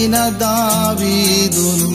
బ్రతికిన దావీదును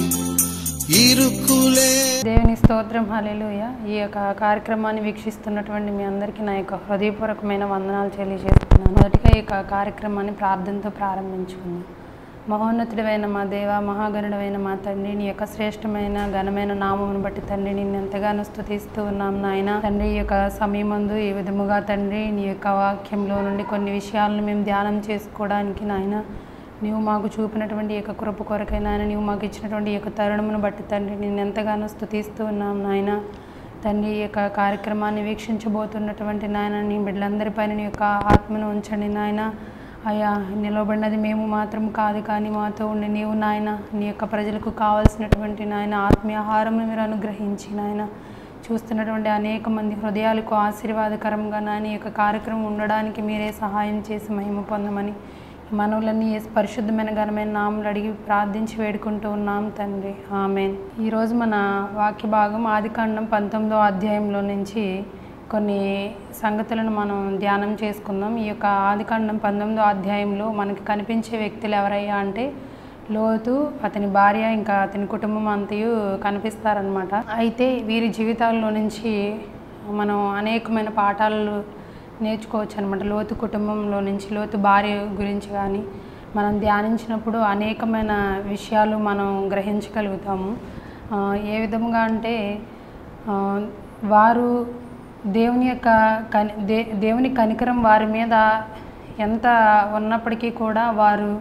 ఇరుకులే దేవుని స్తోత్రం హల్లెలూయ ఈ యొక్క కార్యక్రమాన్ని వీక్షిస్తున్నటువంటి మీ అందరికీ నా యొక్క హృదయపూర్వకమైన వందనాలు తెలియజేస్తున్నాను మొదటిగా ఈ యొక్క కార్యక్రమాన్ని ప్రార్థనతో ప్రారంభించుకుందాం మహోన్నతుడైన మా దేవ మహాగణుడైన మా తండ్రి నీ యొక్క శ్రేష్టమైన ఘనమైన నామమును బట్టి తండ్రి నిన్ను ఎంతగానో స్తుతిస్తూ ఉన్నాం నాయన తండ్రి ఈ యొక్క సమయమందు ఈ విధముగా తండ్రి నీ యొక్క వాక్యంలో నుండి కొన్ని విషయాలను మేము ధ్యానం చేసుకోవడానికి నాయన నీవు మాకు చూపినటువంటి ఈ యొక్క కృప కొరకై నాయన నీవు మాకు ఇచ్చినటువంటి ఈ యొక్క తరుణమును బట్టి తండ్రి నేను ఎంతగానో స్తుతిస్తూ ఉన్నాం నాయన తండ్రి ఈ యొక్క కార్యక్రమాన్ని వీక్షించబోతున్నటువంటి నాయన నీ బిడ్డలందరిపైన నీ యొక్క ఆత్మను ఉంచండి నాయన అయ్యా నిలవబడినది మేము మాత్రం కాదు కానీ మాతో ఉండి నీవు నాయన నీ యొక్క ప్రజలకు కావాల్సినటువంటి నాయన ఆత్మీయ ఆహారమును మీరు అనుగ్రహించి నాయన చూస్తున్నటువంటి అనేక మంది హృదయాలకు ఆశీర్వాదకరంగా నాయన ఈ యొక్క కార్యక్రమం ఉండడానికి మీరే సహాయం చేసి మహిమ పొందమని మనవులన్నీ యేసు పరిశుద్ధమైన ఘనమైన నామలు అడిగి ప్రార్థించి వేడుకుంటూ ఉన్నాం తండ్రి ఆమెన్ ఈరోజు మన వాక్య భాగం ఆదికాండం పంతొమ్మిదో అధ్యాయంలో నుంచి కొన్ని సంగతులను మనం ధ్యానం చేసుకుందాం ఈ యొక్క ఆదికాండం పంతొమ్మిదో అధ్యాయంలో మనకి కనిపించే వ్యక్తులు ఎవరయ్యా అంటే లోతు అతని భార్య ఇంకా అతని కుటుంబం అంతయు కనిపిస్తారనమాట అయితే వీరి జీవితాల్లో నుంచి మనం అనేకమైన పాఠాలు నేర్చుకోవచ్చు అనమాట లోతు కుటుంబంలో నుంచి లోతు భార్య గురించి కానీ మనం ధ్యానించినప్పుడు అనేకమైన విషయాలు మనం గ్రహించగలుగుతాము ఆ, ఏ విధంగా అంటే ఆ, వారు దేవుని యొక్క కని దే దేవుని కనికరం వారి మీద ఎంత ఉన్నప్పటికీ కూడా వారు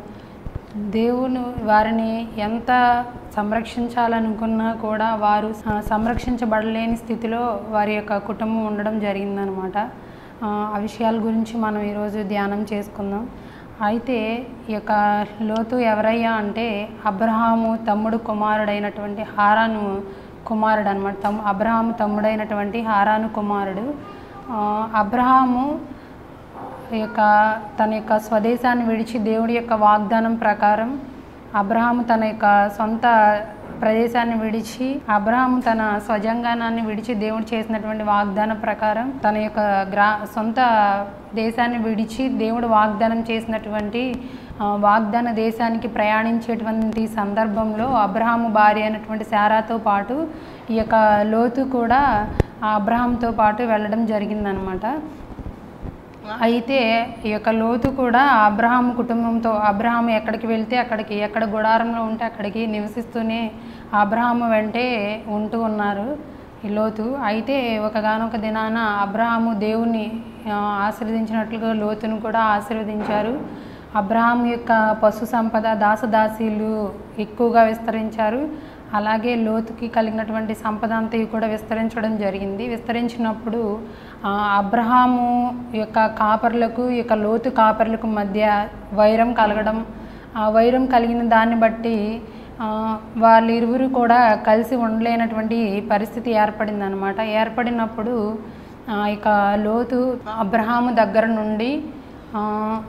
దేవుని వారిని ఎంత సంరక్షించాలనుకున్నా కూడా వారు స- సంరక్షించబడలేని స్థితిలో వారి యొక్క కుటుంబం ఉండడం జరిగిందనమాట ఆ ఆ విషయాల గురించి మనం ఈరోజు ధ్యానం చేసుకుందాం అయితే ఈ యొక్క లోతు ఎవరయ్యా అంటే అబ్రహాము తమ్ముడు కుమారుడైనటువంటి హారాను కుమారుడు అనమాట తమ్ అబ్రహాము తమ్ముడైనటువంటి హారాను కుమారుడు ఆ, అబ్రహాము ఈ యొక్క తన యొక్క స్వదేశాన్ని విడిచి దేవుడి యొక్క వాగ్దానం ప్రకారం అబ్రహాము తన యొక్క సొంత ప్రదేశాన్ని విడిచి అబ్రహాము తన స్వజంగానాన్ని విడిచి దేవుడు చేసినటువంటి వాగ్దానం ప్రకారం తన యొక్క గ్రా సొంత దేశాన్ని విడిచి దేవుడు వాగ్దానం చేసినటువంటి ఆ, వాగ్దాన దేశానికి ప్రయాణించేటువంటి సందర్భంలో అబ్రహాము భార్య అయినటువంటి శారాతో పాటు ఈ యొక్క లోతు కూడా ఆ అబ్రహాంతో పాటు వెళ్ళడం జరిగిందనమాట అయితే ఈ యొక్క లోతు కూడా అబ్రహాం కుటుంబంతో అబ్రహాం ఎక్కడికి వెళ్తే అక్కడికి ఎక్కడ గుడారంలో ఉంటే అక్కడికి నివసిస్తూనే అబ్రహాము వెంటే ఉంటూ ఉన్నారు ఈ లోతు అయితే ఒకగానొక దినాన అబ్రహాము దేవుణ్ణి ఆ, ఆశీర్వదించినట్లుగా లోతును కూడా ఆశీర్వదించారు అబ్రహాం యొక్క పశు సంపద దాసదాసీలు ఎక్కువగా విస్తరించారు అలాగే లోతుకి కలిగినటువంటి సంపద అంతా కూడా విస్తరించడం జరిగింది విస్తరించినప్పుడు ఆ, అబ్రహాము యొక్క కాపర్లకు ఈ యొక్క లోతు కాపర్లకు మధ్య వైరం కలగడం ఆ వైరం కలిగిన దాన్ని బట్టి ఆ, వాళ్ళిరువురు కూడా కలిసి ఉండలేనటువంటి పరిస్థితి ఏర్పడిందనమాట ఏర్పడినప్పుడు ఆ, ఇక లోతు అబ్రహాము దగ్గర నుండి ఆ,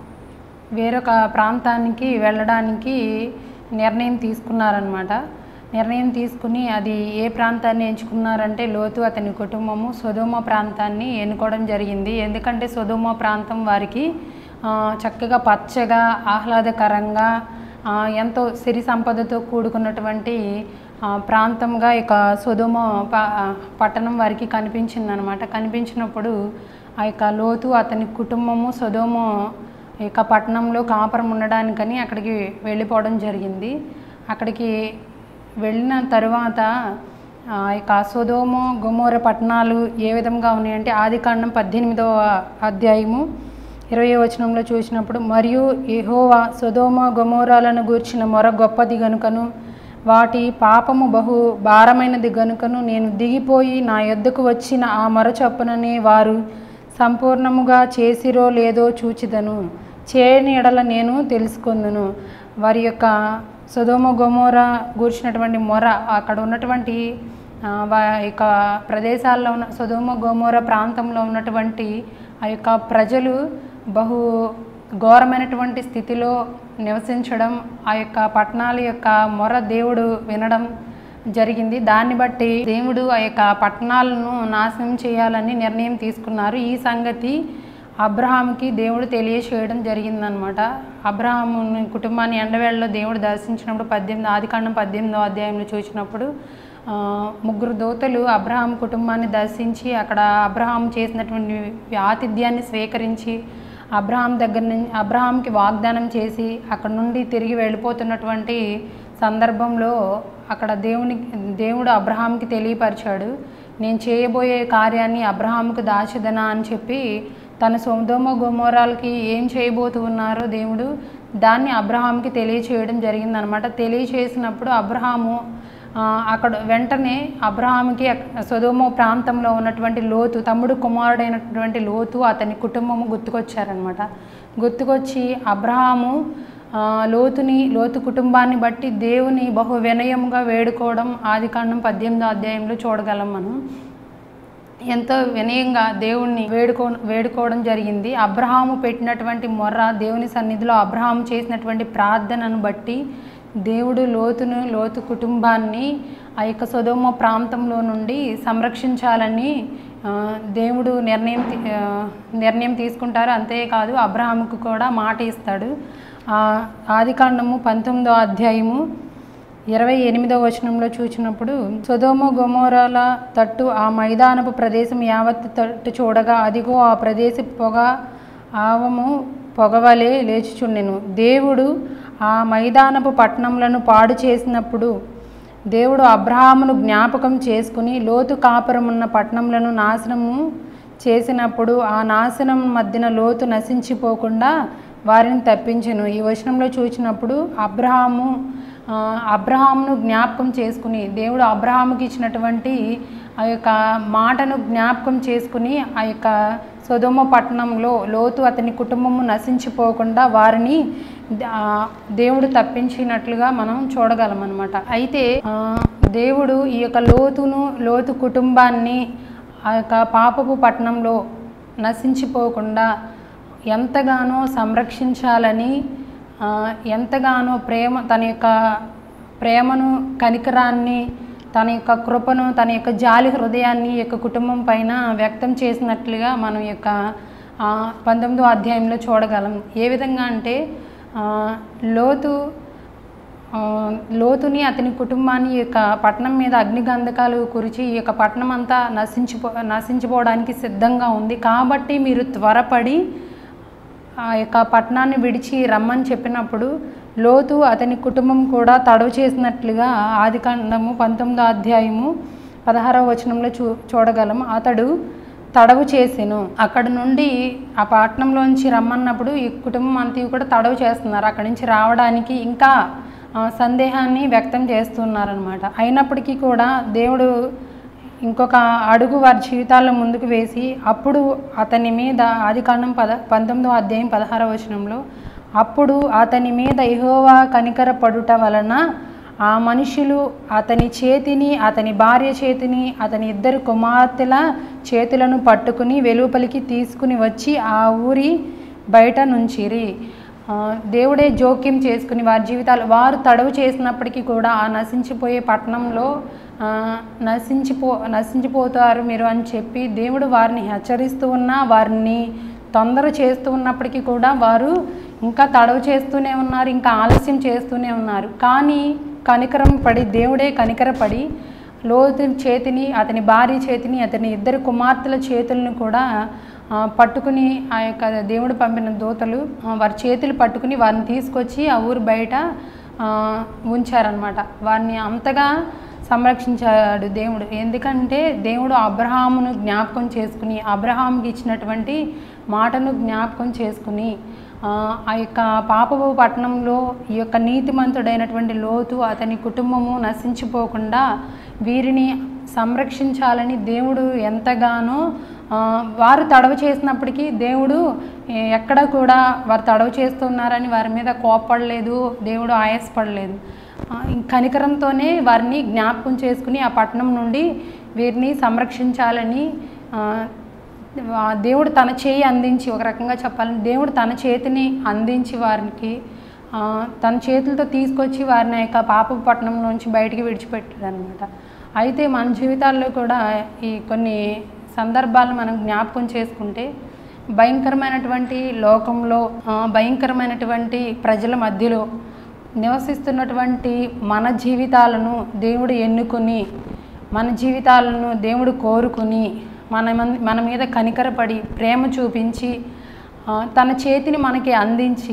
వేరొక ప్రాంతానికి వెళ్ళడానికి నిర్ణయం తీసుకున్నారనమాట నిర్ణయం తీసుకుని అది ఏ ప్రాంతాన్ని ఎంచుకున్నారంటే లోతు అతని కుటుంబము సొదోమ ప్రాంతాన్ని ఎన్నుకోవడం జరిగింది ఎందుకంటే సొదోమ ప్రాంతం వారికి ఆ, చక్కగా పచ్చగా ఆహ్లాదకరంగా ఆ, ఎంతో సిరి సంపదతో కూడుకున్నటువంటి ఆ, ప్రాంతంగా ఇక సొదోమ ప- పట్టణం వారికి కనిపించిందనమాట కనిపించినప్పుడు ఆ యొక్క లోతు అతని కుటుంబము సొదోము ఇక పట్టణంలో కాపురం ఉండడానికని అక్కడికి వెళ్ళిపోవడం జరిగింది అక్కడికి వెళ్ళిన తరువాత ఆ, ఇక సొదోము గొమోర పట్టణాలు ఏ విధంగా ఉన్నాయంటే ఆదికాండం పద్దెనిమిదవ అధ్యాయము ఇరవై వచనంలో చూసినప్పుడు మరియు యెహోవా సొదోమ గొమోరాలను గూర్చిన మొర గొప్పది గనుకను వాటి పాపము బహు భారమైనది గనుకను నేను దిగిపోయి నా యొద్దకు వచ్చిన ఆ మొర చొప్పుననే వారు సంపూర్ణముగా చేసిరో లేదో చూచిదను చేయని ఎడల నేను తెలుసుకుందును వారి యొక్క సొదోమ గొమోర గూర్చినటువంటి మొర అక్కడ ఉన్నటువంటి ఆ, వా యొక్క ప్రదేశాల్లో ఉన్న సొదోమ గోమోర ప్రాంతంలో ఉన్నటువంటి ఆ యొక్క ప్రజలు బహు ఘోరమైనటువంటి స్థితిలో నివసించడం ఆ యొక్క పట్టణాల యొక్క మొర దేవుడు వినడం జరిగింది దాన్ని బట్టి దేవుడు ఆ యొక్క పట్టణాలను నాశనం చేయాలని నిర్ణయం తీసుకున్నారు ఈ సంగతి అబ్రహాంకి దేవుడు తెలియచేయడం జరిగిందనమాట అబ్రహాము కుటుంబాన్ని ఎండవేళలో దేవుడు దర్శించినప్పుడు పద్దెనిమిది ఆదికాండం పద్దెనిమిదో అధ్యాయంలో చూసినప్పుడు ఆ, ముగ్గురు దోతలు అబ్రహాం కుటుంబాన్ని దర్శించి అక్కడ అబ్రహాం చేసినటువంటి ఆతిథ్యాన్ని స్వీకరించి అబ్రహాం దగ్గర నుంచి అబ్రహాంకి వాగ్దానం చేసి అక్కడ నుండి తిరిగి వెళ్ళిపోతున్నటువంటి సందర్భంలో అక్కడ దేవుని దేవుడు అబ్రహాంకి తెలియపరిచాడు నేను చేయబోయే కార్యాన్ని అబ్రహాంకు దాచదనా అని చెప్పి తన సొందోమ గుమోరాలకి ఏం చేయబోతూ ఉన్నారో దేవుడు దాన్ని అబ్రహాంకి తెలియచేయడం జరిగిందనమాట తెలియచేసినప్పుడు అబ్రహాము ఆ, అక్కడ వెంటనే అబ్రహాంకి సొదోమో ప్రాంతంలో ఉన్నటువంటి లోతు తమ్ముడు కుమారుడైనటువంటి లోతు అతని కుటుంబము గుర్తుకొచ్చారనమాట గుర్తుకొచ్చి అబ్రహాము ఆ, లోతుని లోతు కుటుంబాన్ని బట్టి దేవుని బహు వినయముగా వేడుకోవడం ఆదికాండం పద్దెనిమిదో అధ్యాయంలో చూడగలం మనం ఎంతో వినయంగా దేవుణ్ణి వేడుకో వేడుకోవడం జరిగింది అబ్రహాము పెట్టినటువంటి మొర్ర దేవుని సన్నిధిలో అబ్రహాము చేసినటువంటి ప్రార్థనను బట్టి దేవుడు లోతును లోతు కుటుంబాన్ని ఆ యొక్క సొదోమ ప్రాంతంలో నుండి సంరక్షించాలని ఆ, దేవుడు నిర్ణయం తీ- ఆ, నిర్ణయం తీసుకుంటారు అంతేకాదు అబ్రహాముకు కూడా మాట ఇస్తాడు ఆ, ఆదికాండము పంతొమ్మిదో అధ్యాయము ఇరవై ఎనిమిదో వచనంలో చూసినప్పుడు సొదోమ గొమోరాల తట్టు ఆ మైదానపు ప్రదేశం యావత్ తట్టు చూడగా అదిగో ఆ ప్రదేశ పొగ ఆవము పొగవలే లేచుచుండెను దేవుడు ఆ మైదానపు పట్టణములను పాడు చేసినప్పుడు దేవుడు అబ్రహామును జ్ఞాపకం చేసుకుని లోతు కాపురమున్న పట్టణములను నాశనము చేసినప్పుడు ఆ నాశనం మధ్యన లోతు నశించిపోకుండా వారిని తప్పించెను ఈ వచనంలో చూసినప్పుడు అబ్రహాము ఆ, అబ్రహామును జ్ఞాపకం చేసుకుని దేవుడు అబ్రహాముకి ఇచ్చినటువంటి ఆ యొక్క మాటను జ్ఞాపకం చేసుకుని ఆ యొక్క సొదొమ పట్టణంలో లోతు అతని కుటుంబము నశించిపోకుండా వారిని ఆ, దేవుడు తప్పించినట్లుగా మనం చూడగలం అనమాట అయితే ఆ, దేవుడు ఈ యొక్క లోతును లోతు కుటుంబాన్ని ఆ యొక్క పాపపు పట్టణంలో నశించిపోకుండా ఎంతగానో సంరక్షించాలని ఆ, ఎంతగానో ప్రేమ తన యొక్క ప్రేమను కనికరాన్ని తన యొక్క కృపను తన యొక్క జాలి హృదయాన్ని ఈ యొక్క కుటుంబం పైన వ్యక్తం చేసినట్లుగా మనం ఈ యొక్క ఆ, పంతొమ్మిదో అధ్యాయంలో చూడగలం ఏ విధంగా అంటే ఆ, లోతు ఆ, లోతుని అతని కుటుంబాన్ని ఈ యొక్క పట్టణం మీద అగ్నిగంధకాలు కురిచి ఈ యొక్క పట్టణం అంతా నశించిపో నశించిపోవడానికి సిద్ధంగా ఉంది కాబట్టి మీరు త్వరపడి ఆ యొక్క పట్టణాన్ని విడిచి రమ్మని చెప్పినప్పుడు లోతు అతని కుటుంబం కూడా తడవ చేసినట్లుగా ఆదికాండము పంతొమ్మిదో అధ్యాయము పదహారవ వచనంలో చూ చూడగలం అతడు తడవు చేసెను అక్కడ నుండి ఆ పట్టణంలోంచి రమ్మన్నప్పుడు ఈ కుటుంబం అంతా కూడా తడవు చేస్తున్నారు అక్కడి నుంచి రావడానికి ఇంకా ఆ, సందేహాన్ని వ్యక్తం చేస్తున్నారనమాట అయినప్పటికీ కూడా దేవుడు ఇంకొక అడుగు వారి జీవితాల్లో ముందుకు వేసి అప్పుడు అతని మీద ఆదికాండం పద పంతొమ్మిదో అధ్యాయం పదహారవ వచనంలో అప్పుడు అతని మీద యెహోవా కనికర పడుట వలన ఆ మనుషులు అతని చేతిని అతని భార్య చేతిని అతని ఇద్దరు కుమార్తెల చేతులను పట్టుకుని వెలుపలికి తీసుకుని వచ్చి ఆ ఊరి బయట నుంచిరి ఆ, దేవుడే జోక్యం చేసుకుని వారి జీవితాలు వారు తడవు చేసినప్పటికీ కూడా ఆ నశించిపోయే పట్టణంలో ఆ, నశించిపో నశించిపోతారు మీరు అని చెప్పి దేవుడు వారిని హెచ్చరిస్తూ ఉన్నా వారిని తొందర చేస్తూ ఉన్నప్పటికీ కూడా వారు ఇంకా తడవు చేస్తూనే ఉన్నారు ఇంకా ఆలస్యం చేస్తూనే ఉన్నారు కానీ కనికరం పడి దేవుడే కనికరపడి లోతు చేతిని అతని భార్య చేతిని అతని ఇద్దరు కుమార్తెల చేతులను కూడా ఆ, పట్టుకుని ఆ యొక్క దేవుడు పంపిన దూతలు ఆ, వారి చేతులు పట్టుకుని వారిని తీసుకొచ్చి ఆ ఊరు బయట ఆ, ఉంచారనమాట వారిని అంతగా సంరక్షించాడు దేవుడు ఎందుకంటే దేవుడు అబ్రహామును జ్ఞాపకం చేసుకుని అబ్రహాంకి ఇచ్చినటువంటి మాటను జ్ఞాపకం చేసుకుని ఆ, ఆ యొక్క పాపపు పట్టణంలో ఈ యొక్క నీతిమంతుడైనటువంటి లోతు అతని కుటుంబము నశించిపోకుండా వీరిని సంరక్షించాలని దేవుడు ఎంతగానో ఆ, వారు తడవ చేసినప్పటికీ దేవుడు ఏ, ఎక్కడ కూడా వారు తడవ చేస్తున్నారని వారి మీద కోపడలేదు దేవుడు ఆయాసపడలేదు ఆ, ఇంక కనికరంతోనే వారిని జ్ఞాపకం చేసుకుని ఆ పట్టణం నుండి వీరిని సంరక్షించాలని ఆ, ఆ దేవుడు తన చేయి అందించి ఒక రకంగా చెప్పాలంటే దేవుడు తన చేతిని అందించి వారికి ఆ, తన చేతులతో తీసుకొచ్చి వారిని ఆ యొక్క పాప పట్టణం నుంచి బయటికి విడిచిపెట్టాడు అనమాట అయితే మన జీవితాల్లో కూడా ఈ కొన్ని సందర్భాలు మనం జ్ఞాపకం చేసుకుంటే భయంకరమైనటువంటి లోకంలో ఆ, భయంకరమైనటువంటి ప్రజల మధ్యలో నివసిస్తున్నటువంటి మన జీవితాలను దేవుడు ఎన్నుకొని మన జీవితాలను దేవుడు కోరుకుని మన మన్- మన మీద కనికరపడి ప్రేమ చూపించి ఆ, తన చేతిని మనకి అందించి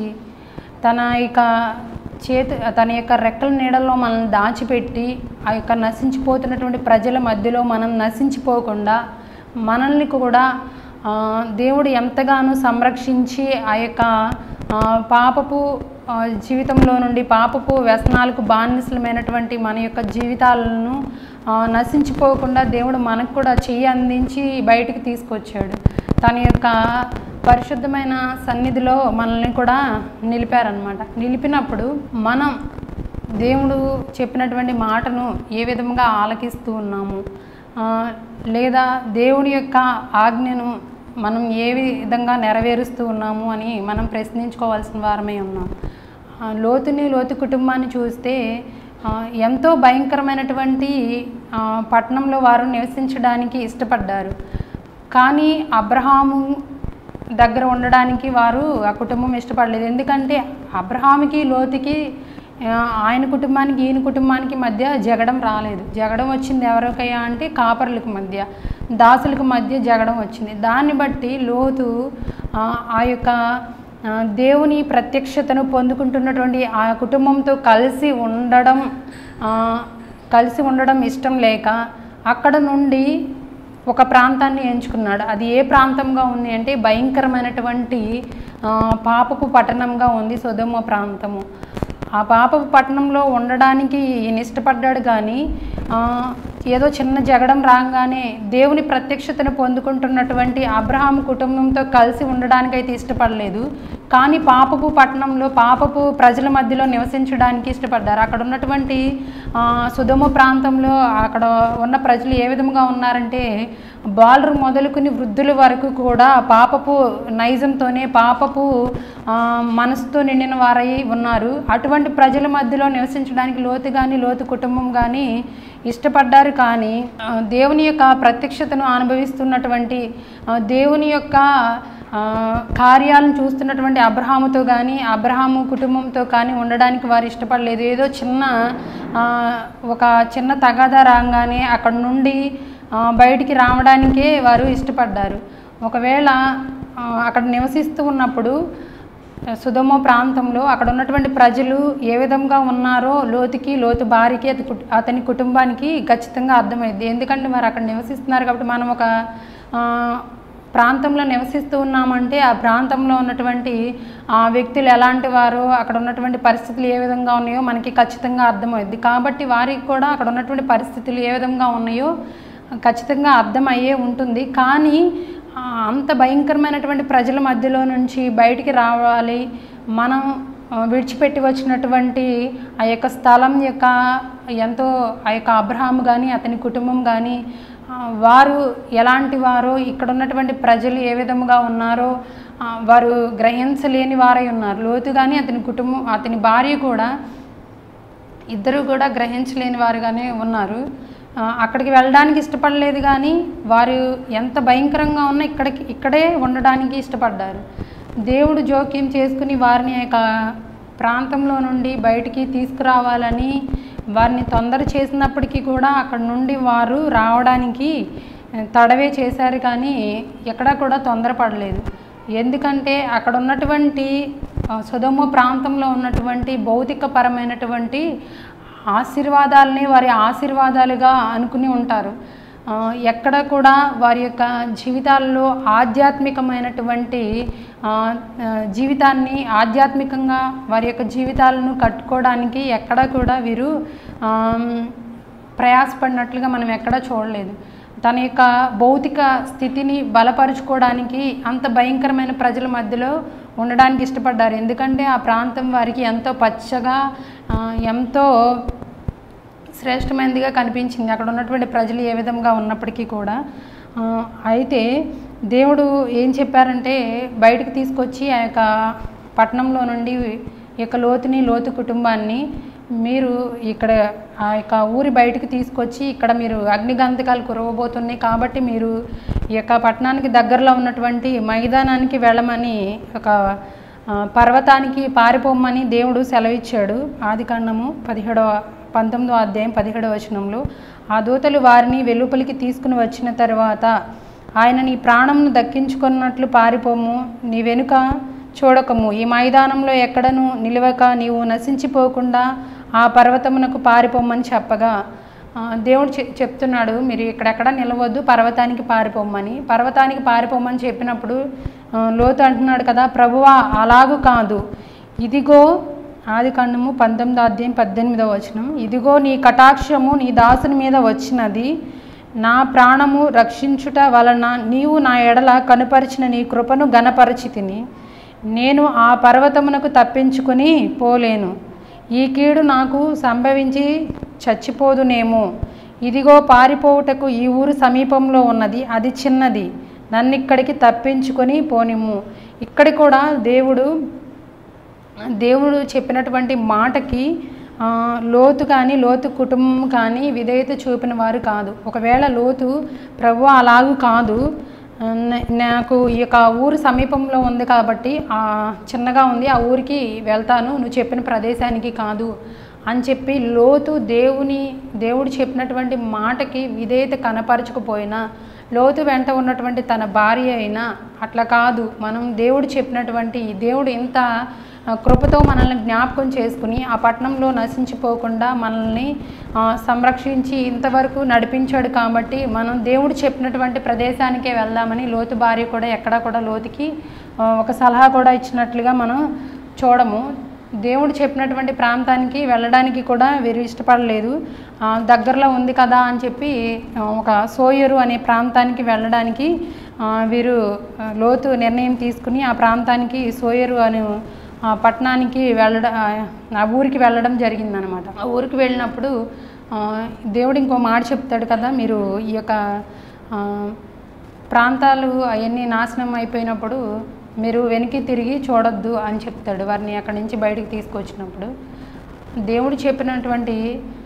తన యొక్క చేతి తన యొక్క రెక్కల నీడల్లో మనల్ని దాచిపెట్టి ఆ యొక్క నశించిపోతున్నటువంటి ప్రజల మధ్యలో మనం నశించిపోకుండా మనల్ని కూడా ఆ, దేవుడు ఎంతగానో సంరక్షించి ఆ యొక్క ఆ, పాపపు ఆ, జీవితంలో నుండి పాపపు వ్యసనాలకు బానిసలమైనటువంటి మన యొక్క జీవితాలను ఆ, నశించిపోకుండా దేవుడు మనకు కూడా చెయ్యి అందించి బయటికి తీసుకొచ్చాడు తన యొక్క పరిశుద్ధమైన సన్నిధిలో మనల్ని కూడా నిలిపారనమాట నిలిపినప్పుడు మనం దేవుడు చెప్పినటువంటి మాటను ఏ విధంగా ఆలకిస్తూ ఉన్నాము ఆ, లేదా దేవుని యొక్క ఆజ్ఞను మనం ఏ విధంగా నెరవేరుస్తూ ఉన్నాము అని మనం ప్రశ్నించుకోవాల్సిన వారమే ఉన్నాం ఆ, లోతుని లోతు కుటుంబాన్ని చూస్తే ఆ, ఎంతో భయంకరమైనటువంటి ఆ, పట్టణంలో వారు నివసించడానికి ఇష్టపడ్డారు కానీ అబ్రహాము దగ్గర ఉండడానికి వారు ఆ కుటుంబం ఇష్టపడలేదు ఎందుకంటే అబ్రహాముకి లోతుకి ఆ, ఆయన కుటుంబానికి ఈయన కుటుంబానికి మధ్య జగడం రాలేదు జగడం వచ్చింది ఎవరికయ్యా అంటే కాపర్లకు మధ్య దాసులకు మధ్య జగడం వచ్చింది దాన్ని బట్టి లోతు ఆ, ఆ యొక్క ఆ, దేవుని ప్రత్యక్షతను పొందుకుంటున్నటువంటి ఆ కుటుంబంతో కలిసి ఉండడం ఆ, కలిసి ఉండడం ఇష్టం లేక అక్కడ నుండి ఒక ప్రాంతాన్ని ఎంచుకున్నాడు అది ఏ ప్రాంతంగా ఉంది అంటే భయంకరమైనటువంటి ఆ, పాపపు పట్టణంగా ఉంది సుధమ ప్రాంతము ఆ పాపపు పట్టణంలో ఉండడానికి ఈయన ఇష్టపడ్డాడు కానీ ఆ, ఏదో చిన్న జగడం రాగానే దేవుని ప్రత్యక్షతను పొందుకుంటున్నటువంటి అబ్రహాం కుటుంబంతో కలిసి ఉండడానికైతే ఇష్టపడలేదు కానీ పాపపు పట్టణంలో పాపపు ప్రజల మధ్యలో నివసించడానికి ఇష్టపడ్డారు అక్కడ ఉన్నటువంటి ఆ, సుధమ ప్రాంతంలో అక్కడ ఉన్న ప్రజలు ఏ విధంగా ఉన్నారంటే బాలురు మొదలుకుని వృద్ధుల వరకు కూడా పాపపు నైజంతోనే పాపపు ఆ, మనసుతో నిండిన వారై ఉన్నారు అటువంటి ప్రజల మధ్యలో నివసించడానికి లోతు కానీ లోతు కుటుంబం కానీ ఇష్టపడ్డారు కానీ ఆ, దేవుని యొక్క ప్రత్యక్షతను అనుభవిస్తున్నటువంటి ఆ, దేవుని యొక్క ఆ, కార్యాలను చూస్తున్నటువంటి అబ్రహాముతో కానీ అబ్రహాము కుటుంబంతో కానీ ఉండడానికి వారు ఇష్టపడలేదు ఏదో చిన్న ఆ, ఒక చిన్న తగాదా రాగానే అక్కడ నుండి ఆ, బయటికి రావడానికే వారు ఇష్టపడ్డారు ఒకవేళ ఆ, అక్కడ నివసిస్తూ ఉన్నప్పుడు సుధమ ప్రాంతంలో అక్కడ ఉన్నటువంటి ప్రజలు ఏ విధంగా ఉన్నారో లోతుకి లోతు భార్యకి అతి కుట్- అతని కుటుంబానికి ఖచ్చితంగా అర్థమైంది ఎందుకంటే మరి అక్కడ నివసిస్తున్నారు కాబట్టి మనం ఒక ఆ, ప్రాంతంలో నివసిస్తూ ఉన్నామంటే ఆ ప్రాంతంలో ఉన్నటువంటి ఆ వ్యక్తులు ఎలాంటి వారు అక్కడ ఉన్నటువంటి పరిస్థితులు ఏ విధంగా ఉన్నాయో మనకి ఖచ్చితంగా అర్థమవుద్ది కాబట్టి వారికి కూడా అక్కడ ఉన్నటువంటి పరిస్థితులు ఏ విధంగా ఉన్నాయో ఖచ్చితంగా అర్థమయ్యే ఉంటుంది కానీ ఆ, అంత భయంకరమైనటువంటి ప్రజల మధ్యలో నుంచి బయటికి రావాలి మనం ఆ, విడిచిపెట్టి వచ్చినటువంటి ఆ యొక్క స్థలం యొక్క ఎంతో ఆ యొక్క అబ్రహాం కానీ అతని కుటుంబం కానీ ఆ, వారు ఎలాంటి వారో ఇక్కడ ఉన్నటువంటి ప్రజలు ఏ విధముగా ఉన్నారో ఆ, వారు గ్రహించలేని వారై ఉన్నారు లోతు కానీ అతని కుటుంబం అతని భార్య కూడా ఇద్దరు కూడా గ్రహించలేని వారుగానే ఉన్నారు ఆ, అక్కడికి వెళ్ళడానికి ఇష్టపడలేదు కానీ వారు ఎంత భయంకరంగా ఉన్నా ఇక్కడికి ఇక్కడే ఉండడానికి ఇష్టపడ్డారు దేవుడు జోక్యం చేసుకుని వారిని ఆ యొక్క ప్రాంతంలో నుండి బయటికి తీసుకురావాలని వారిని తొందర చేసినప్పటికీ కూడా అక్కడ నుండి వారు రావడానికి ఆ, తడవే చేశారు కానీ ఎక్కడా కూడా తొందరపడలేదు ఎందుకంటే అక్కడ ఉన్నటువంటి ఆ, సుధమ ప్రాంతంలో ఉన్నటువంటి భౌతికపరమైనటువంటి ఆశీర్వాదాలని వారి ఆశీర్వాదాలుగా అనుకుని ఉంటారు ఆ, ఎక్కడ కూడా వారి యొక్క జీవితాల్లో ఆధ్యాత్మికమైనటువంటి ఆ, ఆ, జీవితాన్ని ఆధ్యాత్మికంగా వారి యొక్క జీవితాలను కట్టుకోవడానికి ఎక్కడ కూడా వీరు ఆమ్, ప్రయాసపడినట్లుగా మనం ఎక్కడా చూడలేదు తన యొక్క భౌతిక స్థితిని బలపరుచుకోవడానికి అంత భయంకరమైన ప్రజల మధ్యలో ఉండడానికి ఇష్టపడ్డారు ఎందుకంటే ఆ ప్రాంతం వారికి ఎంతో పచ్చగా ఆ, ఎంతో శ్రేష్టమైనదిగా కనిపించింది అక్కడ ఉన్నటువంటి ప్రజలు ఏ విధంగా ఉన్నప్పటికీ కూడా ఆ, అయితే దేవుడు ఏం చెప్పారంటే బయటకు తీసుకొచ్చి ఆ యొక్క పట్టణంలో నుండి ఈ యొక్క లోతుని లోతు కుటుంబాన్ని మీరు ఇక్కడ ఆ యొక్క ఊరి బయటికి తీసుకొచ్చి ఇక్కడ మీరు అగ్నిగంధకాలు కురవబోతున్నాయి కాబట్టి మీరు ఈ యొక్క పట్టణానికి దగ్గరలో ఉన్నటువంటి మైదానానికి వెళ్ళమని ఒక ఆ, పర్వతానికి పారిపోమ్మని దేవుడు సెలవిచ్చాడు ఆది కాండము పదిహేడవ పంతొమ్మిదో అధ్యాయం పదిహేడవ వచనంలో ఆ దూతలు వారిని వెలుపలికి తీసుకుని వచ్చిన తర్వాత ఆయన నీ ప్రాణంను దక్కించుకున్నట్లు పారిపోము నీ వెనుక చూడకము ఈ మైదానంలో ఎక్కడను నిలవక నీవు నశించిపోకుండా ఆ పర్వతమునకు పారిపోమ్మని చెప్పగా ఆ, దేవుడు చె- చెప్తున్నాడు మీరు ఇక్కడెక్కడ నిలవద్దు పర్వతానికి పారిపోమ్మని పర్వతానికి పారిపోమ్మని చెప్పినప్పుడు ఆ, లోతు అంటున్నాడు కదా ప్రభువా అలాగూ కాదు ఇదిగో ఆది కాండము పంతొమ్మిదో అధ్యాయం పద్దెనిమిదవ వచనం ఇదిగో నీ కటాక్షము నీ దాసుని మీద వచ్చినది నా ప్రాణము రక్షించుట వలన నీవు నా ఎడల కనుపరిచిన నీ కృపను గనపరచితిని నేను ఆ పర్వతమునకు తప్పించుకొని పోలేను ఈ కీడు నాకు సంభవించి చచ్చిపోదునేమో ఇదిగో పారిపోవుటకు ఈ ఊరు సమీపంలో ఉన్నది అది చిన్నది నన్ను ఇక్కడికి తప్పించుకొని పోనిమ్ము ఇక్కడ కూడా దేవుడు దేవుడు చెప్పినటువంటి మాటకి ఆ, లోతు కానీ లోతు కుటుంబం కానీ విధేయత చూపిన వారు కాదు ఒకవేళ లోతు ప్రభు అలాగూ కాదు ఆ, న- నాకు ఈ యొక్క ఊరు సమీపంలో ఉంది కాబట్టి ఆ, చిన్నగా ఉంది ఆ ఊరికి వెళ్తాను నువ్వు చెప్పిన ప్రదేశానికి కాదు అని చెప్పి లోతు దేవుని దేవుడు చెప్పినటువంటి మాటకి విధేయత కనపరచకపోయినా లోతు వెంట ఉన్నటువంటి తన భార్య అయినా అట్లా కాదు మనం దేవుడు చెప్పినటువంటి దేవుడు ఇంత ఆ, కృపతో మనల్ని జ్ఞాపకం చేసుకుని ఆ పట్టణంలో నశించిపోకుండా మనల్ని ఆ, సంరక్షించి ఇంతవరకు నడిపించాడు కాబట్టి మనం దేవుడు చెప్పినటువంటి ప్రదేశానికే వెళ్దామని లోతు భార్య కూడా ఎక్కడా కూడా లోతుకి ఆ, ఒక సలహా కూడా ఇచ్చినట్లుగా మనం చూడము దేవుడు చెప్పినటువంటి ప్రాంతానికి వెళ్ళడానికి కూడా వీరు ఇష్టపడలేదు ఆ, దగ్గరలో ఉంది కదా అని చెప్పి ఆ, ఒక సోయరు అనే ప్రాంతానికి వెళ్ళడానికి ఆ, వీరు ఆ, లోతు నిర్ణయం తీసుకుని ఆ ప్రాంతానికి సోయరు అనే ఆ, పట్టణానికి వెళ్ళడం ఆ ఊరికి వెళ్ళడం జరిగిందనమాట ఆ ఊరికి వెళ్ళినప్పుడు ఆ, దేవుడు ఇంకో మాట చెప్తాడు కదా మీరు ఈ యొక్క ఆ, ప్రాంతాలు అవన్నీ నాశనం అయిపోయినప్పుడు మీరు వెనక్కి తిరిగి చూడొద్దు అని చెప్తాడు వారిని అక్కడి నుంచి బయటికి తీసుకొచ్చినప్పుడు దేవుడు చెప్పినటువంటి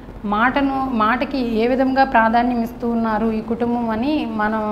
మాటను మాటకి ఏ విధంగా ప్రాధాన్యం ఇస్తూ ఉన్నారు ఈ కుటుంబం అని మనం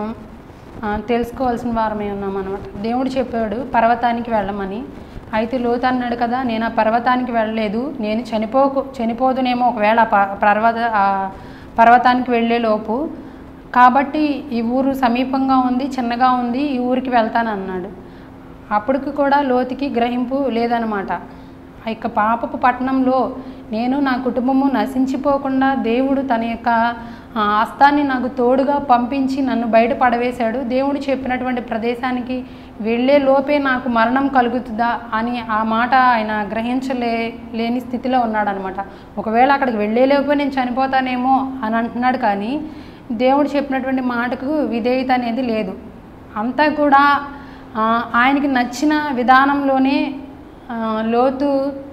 ఆ, తెలుసుకోవాల్సిన వారమే ఉన్నాం అనమాట దేవుడు చెప్పాడు పర్వతానికి వెళ్ళమని అయితే లోతు అన్నాడు కదా నేను ఆ పర్వతానికి వెళ్ళలేదు నేను చనిపోకు చనిపోదునేమో ఒకవేళ ఆ ప- పర్వత ఆ పర్వతానికి వెళ్ళే లోపు కాబట్టి ఈ ఊరు సమీపంగా ఉంది చిన్నగా ఉంది ఈ ఊరికి వెళ్తాను అన్నాడు అప్పటికి కూడా లోతుకి గ్రహింపు లేదనమాట ఆ యొక్క పాపపు పట్టణంలో నేను నా కుటుంబము నశించిపోకుండా దేవుడు తన యొక్క ఆ, హస్తాన్ని నాకు తోడుగా పంపించి నన్ను బయట పడవేశాడు దేవుడు చెప్పినటువంటి ప్రదేశానికి వెళ్ళే లోపే నాకు మరణం కలుగుతుందా అని ఆ మాట ఆయన గ్రహించలే లేని స్థితిలో ఉన్నాడనమాట ఒకవేళ అక్కడికి వెళ్ళే లోపే నేను చనిపోతానేమో అని అంటున్నాడు కానీ దేవుడు చెప్పినటువంటి మాటకు విధేయత అనేది లేదు అంతా కూడా ఆ, ఆయనకి నచ్చిన విధానంలోనే ఆ, లోతు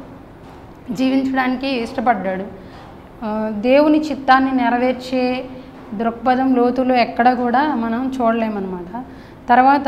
జీవించడానికి ఇష్టపడ్డాడు ఆ, దేవుని చిత్తాన్ని నెరవేర్చే దృక్పథం లోతులో ఎక్కడ కూడా మనం చూడలేమన్నమాట తర్వాత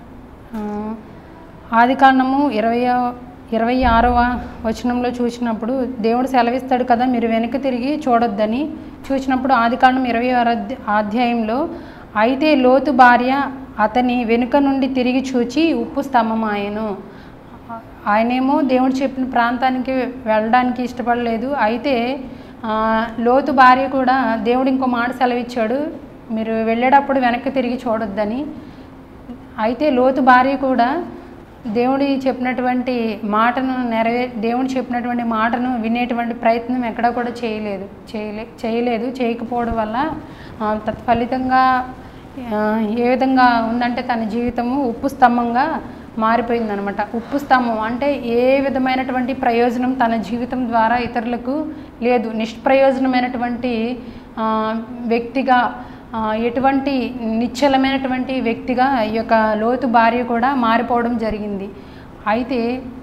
ఆది కాండము ఇరవై ఇరవై ఆరవ వచనంలో చూసినప్పుడు దేవుడు సెలవిస్తాడు కదా మీరు వెనక్కి తిరిగి చూడొద్దని చూసినప్పుడు ఆది కాండం ఇరవై ఆరో అధ్య- అధ్యాయంలో అయితే లోతు భార్య అతని వెనుక నుండి తిరిగి చూచి ఉప్పు స్తంభమాయను ఆయనేమో దేవుడు చెప్పిన ప్రాంతానికి వెళ్ళడానికి ఇష్టపడలేదు అయితే ఆ, లోతు భార్య కూడా దేవుడు ఇంకో మాట సెలవిచ్చాడు మీరు వెళ్ళేటప్పుడు వెనక్కి తిరిగి చూడొద్దని అయితే లోతు భార్య కూడా దేవుడి చెప్పినటువంటి మాటను నెరవే దేవుడు చెప్పినటువంటి మాటను వినేటువంటి ప్రయత్నం ఎక్కడా కూడా చేయలేదు చేయలే చేయలేదు చేయకపోవడం వల్ల ఆ, తత్ఫలితంగా ఆ, ఏ విధంగా ఉందంటే తన జీవితము ఉప్పు స్తంభంగా మారిపోయిందనమాట ఉప్పు స్తంభం అంటే ఏ విధమైనటువంటి ప్రయోజనం తన జీవితం ద్వారా ఇతరులకు లేదు నిష్ప్రయోజనమైనటువంటి ఆ, వ్యక్తిగా ఆ, ఎటువంటి నిశ్చలమైనటువంటి వ్యక్తిగా ఈ యొక్క లోతు భార్య కూడా మారిపోవడం జరిగింది అయితే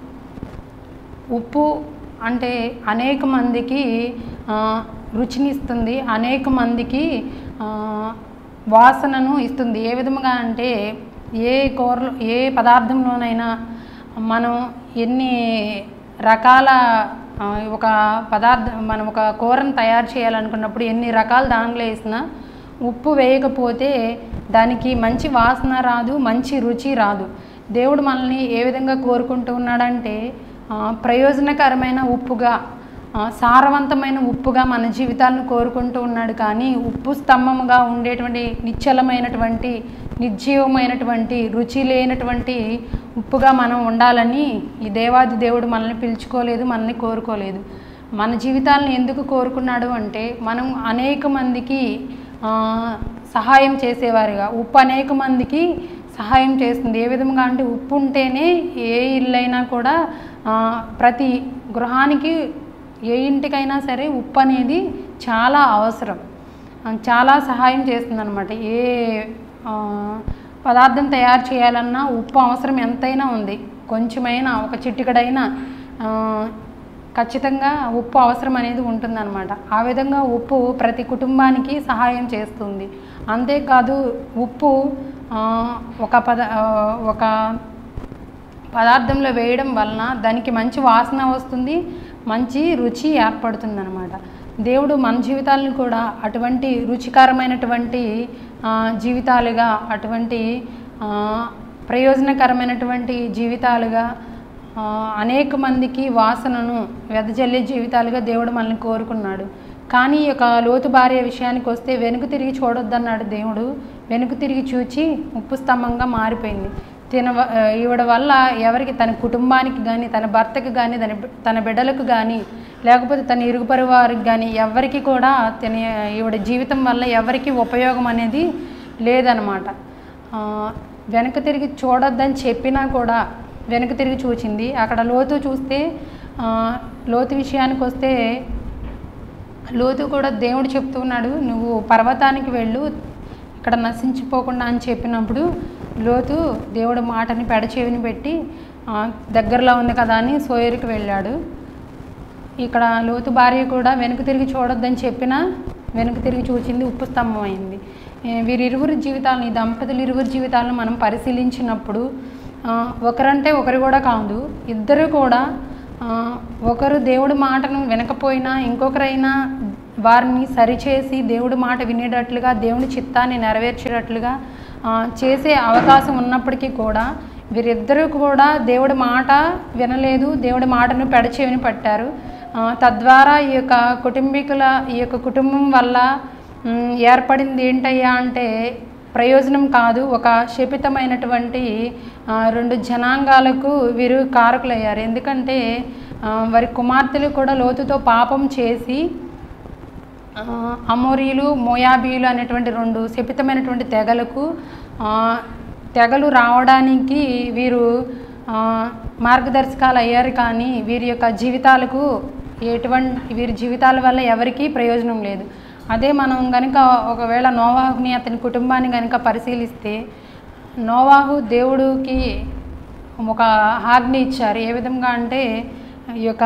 ఉప్పు అంటే అనేక మందికి ఆ, రుచినిస్తుంది అనేక మందికి ఆ, వాసనను ఇస్తుంది ఏ విధముగా అంటే ఏ కూరలు ఏ పదార్థంలోనైనా మనం ఎన్ని రకాల ఆ, ఒక పదార్థం మనం ఒక కూరను తయారు చేయాలనుకున్నప్పుడు ఎన్ని రకాల దానిలో వేసినా ఉప్పు వేయకపోతే దానికి మంచి వాసన రాదు మంచి రుచి రాదు దేవుడు మనల్ని ఏ విధంగా కోరుకుంటూ ఉన్నాడంటే ఆ, ప్రయోజనకరమైన ఉప్పుగా ఆ, సారవంతమైన ఉప్పుగా మన జీవితాలను కోరుకుంటూ ఉన్నాడు కానీ ఉప్పు స్తంభముగా ఉండేటువంటి నిశ్చలమైనటువంటి నిర్జీవమైనటువంటి రుచి లేనటువంటి ఉప్పుగా మనం ఉండాలని ఈ దేవాది దేవుడు మనల్ని పిలుచుకోలేదు మనల్ని కోరుకోలేదు మన జీవితాలను ఎందుకు కోరుకున్నాడు అంటే మనం అనేక మందికి ఆ, సహాయం చేసేవారుగా ఉప్పు అనేక మందికి సహాయం చేస్తుంది ఏ విధంగా అంటే ఉప్పు ఉంటేనే ఏ ఇల్లైనా కూడా ఆ, ప్రతి గృహానికి ఏ ఇంటికైనా సరే ఉప్పు అనేది చాలా అవసరం ఆ, చాలా సహాయం చేస్తుంది అనమాట ఏ ఆ, పదార్థం తయారు చేయాలన్నా ఉప్పు అవసరం ఎంతైనా ఉంది కొంచెమైనా ఒక చిటికడైనా ఆ, ఖచ్చితంగా ఉప్పు అవసరం అనేది ఉంటుందన్నమాట ఆ విధంగా ఉప్పు ప్రతి కుటుంబానికి సహాయం చేస్తుంది అంతేకాదు ఉప్పు ఆ, ఒక పద ఆ, ఒక పదార్థంలో వేయడం వలన దానికి మంచి వాసన వస్తుంది మంచి రుచి ఏర్పడుతుంది అనమాట దేవుడు మన జీవితాలను కూడా అటువంటి రుచికరమైనటువంటి ఆ, జీవితాలుగా అటువంటి ఆ, ప్రయోజనకరమైనటువంటి జీవితాలుగా ఆ, అనేక మందికి వాసనను వెదజల్లే జీవితాలుగా దేవుడు మనల్ని కోరుకున్నాడు కానీ ఈ యొక్క లోతు భార్య విషయానికి వస్తే వెనుక తిరిగి చూడొద్దన్నాడు దేవుడు వెనుక తిరిగి చూచి ఉప్పు స్తంభంగా మారిపోయింది తిన వ- ఆ, ఈవిడ వల్ల ఎవరికి తన కుటుంబానికి కానీ తన భర్తకి కానీ తన బి- తన బిడ్డలకు కానీ లేకపోతే తన ఇరుగు పొరుగు వారికి కానీ ఎవరికి కూడా తన ఈవిడ జీవితం వల్ల ఎవరికి ఉపయోగం అనేది లేదనమాట ఆ, వెనక తిరిగి చూడొద్దని చెప్పినా కూడా వెనక తిరిగి చూచింది అక్కడ లోతు చూస్తే ఆ, లోతు విషయానికి వస్తే లోతు కూడా దేవుడు చెప్తున్నాడు నువ్వు పర్వతానికి వెళ్ళు ఇక్కడ నశించిపోకుండా అని చెప్పినప్పుడు లోతు దేవుడు మాటని పెడచెవిని పెట్టి ఆ, దగ్గరలో ఉంది కదా అని సోయరికి వెళ్ళాడు ఇక్కడ లోతు భార్య కూడా వెనుక తిరిగి చూడొద్దని చెప్పినా వెనుక తిరిగి చూచింది ఉప్పు స్తంభం అయింది ఏ, వీరిరువురి జీవితాలను ఈ దంపతులు ఇరువురి జీవితాలను మనం పరిశీలించినప్పుడు ఆ, ఒకరంటే ఒకరు కూడా కాదు ఇద్దరు కూడా ఆ, ఒకరు దేవుడి మాటను వినకపోయినా ఇంకొకరైనా వారిని సరిచేసి దేవుడి మాట వినేటట్లుగా దేవుని చిత్తాన్ని నెరవేర్చేటట్లుగా ఆ, చేసే అవకాశం ఉన్నప్పటికీ కూడా వీరిద్దరూ కూడా దేవుడి మాట వినలేదు దేవుడి మాటను పెడచెవిని పట్టారు ఆ, తద్వారా ఈ యొక్క కుటుంబీకుల ఈ యొక్క కుటుంబం వల్ల మ్, ఏర్పడింది ఏంటయ్యా అంటే ప్రయోజనం కాదు ఒక శపితమైనటువంటి ఆ, రెండు జనాంగాలకు వీరు కారకులయ్యారు ఎందుకంటే ఆ, వారి కుమార్తెలు కూడా లోతుతో పాపం చేసి ఆ, అమోరీలు మోయాబీలు అనేటువంటి రెండు శపితమైనటువంటి తెగలకు ఆ, తెగలు రావడానికి వీరు ఆ, మార్గదర్శకాలు అయ్యారు కానీ వీరి యొక్క జీవితాలకు ఎటువంటి వీరి జీవితాల వల్ల ఎవరికీ ప్రయోజనం లేదు అదే మనం కనుక ఒకవేళ నోవాహుని అతని కుటుంబాన్ని కనుక పరిశీలిస్తే నోవాహు దేవుడికి ఒక ఆజ్ఞ ఇచ్చారు ఏ విధంగా అంటే ఈ యొక్క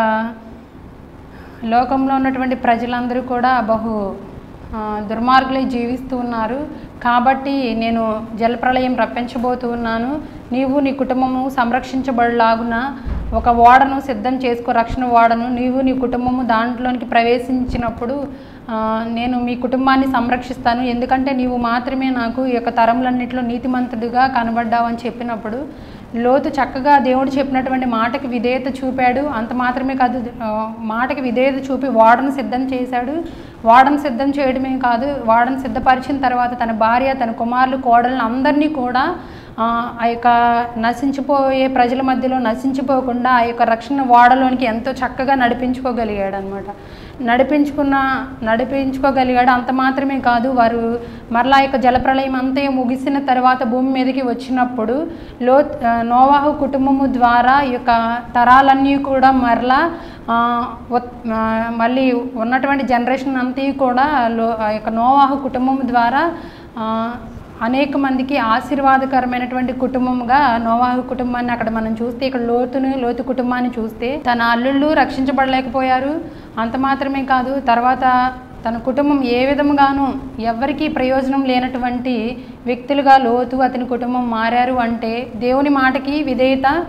లోకంలో ఉన్నటువంటి ప్రజలందరూ కూడా బహు ఆ, దుర్మార్గులై జీవిస్తూ ఉన్నారు కాబట్టి నేను జలప్రళయం రప్పించబోతూ ఉన్నాను నీవు నీ కుటుంబము సంరక్షించబడలాగున ఒక ఓడను సిద్ధం చేసుకో రక్షణ ఓడను నీవు నీ కుటుంబము దాంట్లోనికి ప్రవేశించినప్పుడు ఆ, నేను మీ కుటుంబాన్ని సంరక్షిస్తాను ఎందుకంటే నీవు మాత్రమే నాకు ఈ యొక్క తరములన్నింటిలో నీతిమంతుడిగా కనబడ్డావు అని చెప్పినప్పుడు లోతు చక్కగా దేవుడు చెప్పినటువంటి మాటకి విధేయత చూపాడు అంత మాత్రమే కాదు ఆ, మాటకి విధేయత చూపి వాడను సిద్ధం చేశాడు వాడను సిద్ధం చేయడమే కాదు వాడను సిద్ధపరిచిన తర్వాత తన భార్య తన కుమారులు కోడలను అందరినీ కూడా ఆ ఆ యొక్క నశించిపోయే ప్రజల మధ్యలో నశించిపోకుండా ఆ యొక్క రక్షణ వాడలోనికి ఎంతో చక్కగా నడిపించుకోగలిగాడు అనమాట నడిపించుకున్న నడిపించుకోగలిగాడు అంత మాత్రమే కాదు వారు మరలా యొక్క జలప్రలయం అంతా ముగిసిన తర్వాత భూమి మీదకి వచ్చినప్పుడు లో ఆ, నోవాహు కుటుంబము ద్వారా ఈ యొక్క తరాలన్నీ కూడా మరలా ఆ, ఉత్- ఆ, మళ్ళీ ఉన్నటువంటి జనరేషన్ అంతా కూడా లో ఆ యొక్క నోవాహు కుటుంబం ద్వారా ఆ, అనేక మందికి ఆశీర్వాదకరమైనటువంటి కుటుంబంగా నోవాహు కుటుంబాన్ని అక్కడ మనం చూస్తే ఇక్కడ లోతుని లోతు కుటుంబాన్ని చూస్తే తన అల్లుళ్ళు రక్షించబడలేకపోయారు అంత మాత్రమే కాదు తర్వాత తన కుటుంబం ఏ విధంగానూ ఎవరికీ ప్రయోజనం లేనటువంటి వ్యక్తులుగా లోతు అతని కుటుంబం మారారు అంటే దేవుని మాటకి విధేయత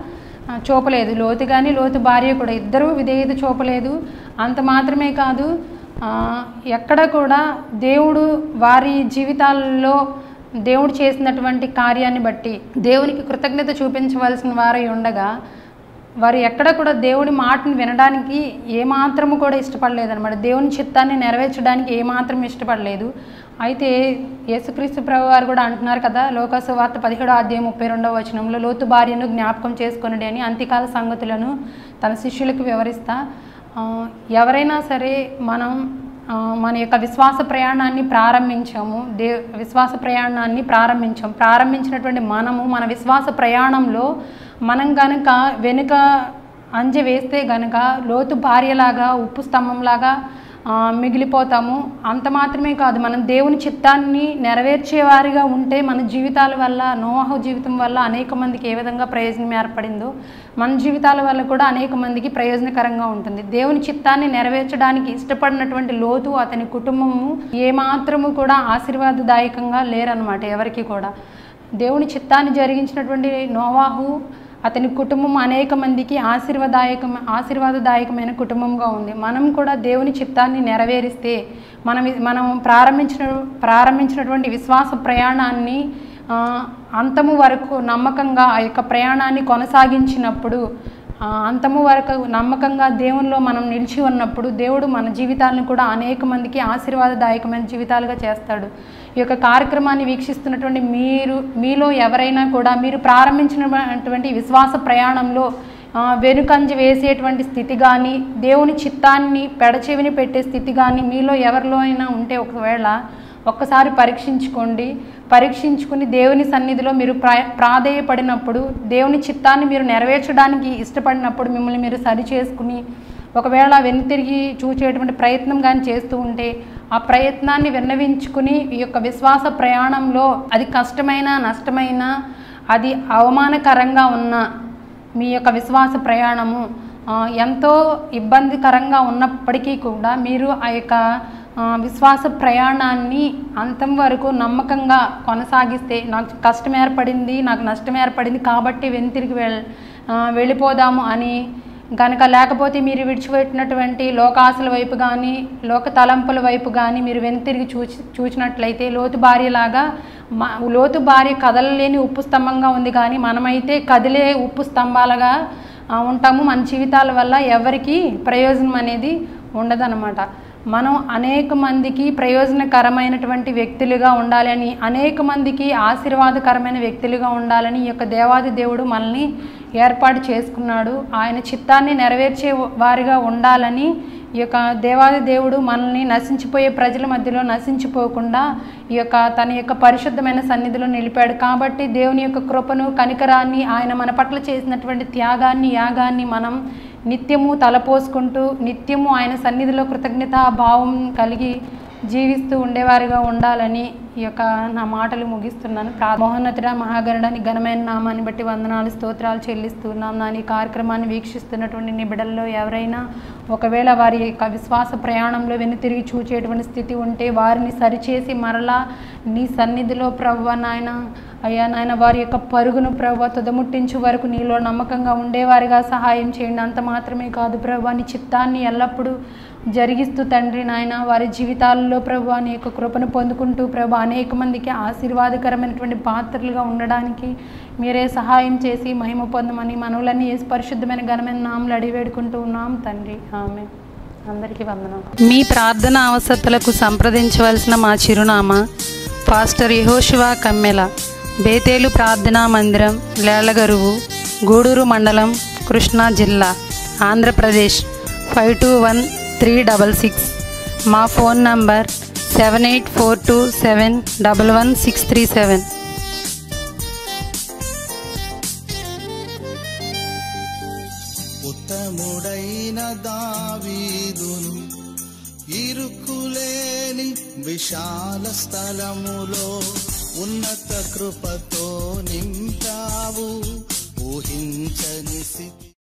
ఆ, చూపలేదు లోతు కానీ లోతు భార్య కూడా ఇద్దరూ విధేయత చూపలేదు అంత మాత్రమే కాదు ఆ, ఎక్కడ కూడా దేవుడు వారి జీవితాల్లో దేవుడు చేసినటువంటి కార్యాన్ని బట్టి దేవునికి కృతజ్ఞత చూపించవలసిన వారై ఉండగా వారు ఎక్కడ కూడా దేవుని మాటను వినడానికి ఏమాత్రము కూడా ఇష్టపడలేదన్నమాట దేవుని చిత్తాన్ని నెరవేర్చడానికి ఏమాత్రం ఇష్టపడలేదు అయితే యేసుక్రీస్తు ప్రభు వారు కూడా అంటున్నారు కదా లోకాసు వార్త పదిహేడో అధ్యాయం ముప్పై రెండవ వచనంలో లోతు భార్యను జ్ఞాపకం చేసుకొనుడి అని అంత్యకాల సంగతులను తన శిష్యులకు వివరిస్తా ఆ, ఎవరైనా సరే మనం ఆ, మన యొక్క విశ్వాస ప్రయాణాన్ని ప్రారంభించాము దే విశ్వాస ప్రయాణాన్ని ప్రారంభించాం ప్రారంభించినటువంటి మనము మన విశ్వాస ప్రయాణంలో మనం గనుక వెనుక అంజ వేస్తే గనుక లోతు భార్యలాగా ఉప్పు స్తంభంలాగా ఆ, మిగిలిపోతాము అంత మాత్రమే కాదు మనం దేవుని చిత్తాన్ని నెరవేర్చేవారిగా ఉంటే మన జీవితాల వల్ల నోహు జీవితం వల్ల అనేక మందికి ఏ విధంగా ప్రయోజనం ఏర్పడిందో మన జీవితాల వల్ల కూడా అనేక మందికి ప్రయోజనకరంగా ఉంటుంది దేవుని చిత్తాన్ని నెరవేర్చడానికి ఇష్టపడినటువంటి లోతు అతని కుటుంబము ఏమాత్రము కూడా ఆశీర్వాదదాయకంగా లేరనమాట ఎవరికి కూడా దేవుని చిత్తాన్ని జరిగించినటువంటి నోవాహు అతని కుటుంబం అనేక మందికి ఆశీర్వాదాయక ఆశీర్వాదదాయకమైన కుటుంబంగా ఉంది మనం కూడా దేవుని చిత్తాన్ని నెరవేరిస్తే మనం మనం ప్రారంభించిన ప్రారంభించినటువంటి విశ్వాస ప్రయాణాన్ని ఆ, అంతము వరకు నమ్మకంగా ఆ యొక్క ప్రయాణాన్ని కొనసాగించినప్పుడు ఆ, అంతము వరకు నమ్మకంగా దేవునిలో మనం నిలిచి ఉన్నప్పుడు దేవుడు మన జీవితాలను కూడా అనేక మందికి ఆశీర్వాదదాయకమైన జీవితాలుగా చేస్తాడు ఈ యొక్క కార్యక్రమాన్ని వీక్షిస్తున్నటువంటి మీరు మీలో ఎవరైనా కూడా మీరు ప్రారంభించినటువంటి విశ్వాస ప్రయాణంలో ఆ, వెనుకంజ వేసేటువంటి స్థితి కానీ దేవుని చిత్తాన్ని పెడచెవిని పెట్టే స్థితి కానీ మీలో ఎవరిలో అయినా ఉంటే ఒకవేళ ఒక్కసారి పరీక్షించుకోండి పరీక్షించుకుని దేవుని సన్నిధిలో మీరు ప్రా ప్రాధేయపడినప్పుడు దేవుని చిత్తాన్ని మీరు నెరవేర్చడానికి ఇష్టపడినప్పుడు మిమ్మల్ని మీరు సరి చేసుకుని ఒకవేళ వెనుతిరిగి చూచేటువంటి ప్రయత్నం కానీ చేస్తూ ఉంటే ఆ ప్రయత్నాన్ని విన్నవించుకుని ఈ యొక్క విశ్వాస ప్రయాణంలో అది కష్టమైన నష్టమైన అది అవమానకరంగా ఉన్న మీ యొక్క విశ్వాస ప్రయాణము ఆ, ఎంతో ఇబ్బందికరంగా ఉన్నప్పటికీ కూడా మీరు ఆ యొక్క ఆ, విశ్వాస ప్రయాణాన్ని అంతం వరకు నమ్మకంగా కొనసాగిస్తే నాకు కష్టం ఏర్పడింది నాకు నష్టం ఏర్పడింది కాబట్టి వెనుతిరిగి వెళ్ ఆ, వెళ్ళిపోదాము అని గనక లేకపోతే మీరు విడిచిపెట్టినటువంటి లోకాశల వైపు కానీ లోక తలంపుల వైపు కానీ మీరు వెనుతిరిగి చూచి చూసినట్లయితే లోతు భార్యలాగా మా లోతు భార్య కదలలేని ఉప్పు స్తంభంగా ఉంది కానీ మనమైతే కదిలే ఉప్పు స్తంభాలుగా ఆ, ఉంటాము మన జీవితాల వల్ల ఎవరికి ప్రయోజనం అనేది ఉండదన్నమాట మనం అనేక మందికి ప్రయోజనకరమైనటువంటి వ్యక్తులుగా ఉండాలని అనేక మందికి ఆశీర్వాదకరమైన వ్యక్తులుగా ఉండాలని ఈ యొక్క దేవాది దేవుడు మనల్ని ఏర్పాటు చేసుకున్నాడు ఆయన చిత్తాన్ని నెరవేర్చే వారిగా ఉండాలని ఈ యొక్క దేవాది దేవుడు మనల్ని నశించిపోయే ప్రజల మధ్యలో నశించిపోకుండా ఈ యొక్క తన యొక్క పరిశుద్ధమైన సన్నిధిలో నిలిపాడు కాబట్టి దేవుని యొక్క కృపను కనికరాన్ని ఆయన మన పట్ల చేసినటువంటి త్యాగాన్ని యాగాన్ని మనం నిత్యము తలపోసుకుంటూ నిత్యము ఆయన సన్నిధిలో కృతజ్ఞతా భావం కలిగి జీవిస్తూ ఉండేవారిగా ఉండాలని ఈ యొక్క నా మాటలు ముగిస్తున్నాను ప్రా మహోన్నతుడ మహాగరుడాని ఘనమైన నామాన్ని బట్టి వందనాలు స్తోత్రాలు చెల్లిస్తున్నాం నా ఈ కార్యక్రమాన్ని వీక్షిస్తున్నటువంటి నీ బిడ్డల్లో ఎవరైనా ఒకవేళ వారి యొక్క విశ్వాస ప్రయాణంలో వెనుతిరిగి చూచేటువంటి స్థితి ఉంటే వారిని సరిచేసి మరలా నీ సన్నిధిలో ప్రవ్వ నాయన అయ్యా నాయన వారి యొక్క పరుగును ప్రభు తుదముట్టించు వరకు నీలో నమ్మకంగా ఉండేవారిగా సహాయం చేయండి అంత మాత్రమే కాదు ప్రభు నీ చిత్తాన్ని ఎల్లప్పుడూ జరిగిస్తూ తండ్రి నాయన వారి జీవితాల్లో ప్రభు నీ యొక్క కృపను పొందుకుంటూ ప్రభు అనేక మందికి ఆశీర్వాదకరమైనటువంటి పాత్రలుగా ఉండడానికి మీరే సహాయం చేసి మహిమ పొందమని మనవులన్నీ వేసి పరిశుద్ధమైన ఘనమైన నామలు అడిగి వేడుకుంటూ ఉన్నాం తండ్రి ఆమె అందరికీ వందనం మీ ప్రార్థన అవసరతలకు సంప్రదించవలసిన మా చిరునామా పాస్టర్ యహోశివా కమ్మెల బేతేలు ప్రార్థనా మందిరం లేళ్లగరువు గూడూరు మండలం కృష్ణా జిల్లా Andhra Pradesh five two one three double six మా phone number seven eight four two seven double one six three seven ఉత్తముడైన దావీదును ఇరుకులేని విశాల స్థలములో ఉన్నత కృపతో నింపావు ఊహించని స్థితి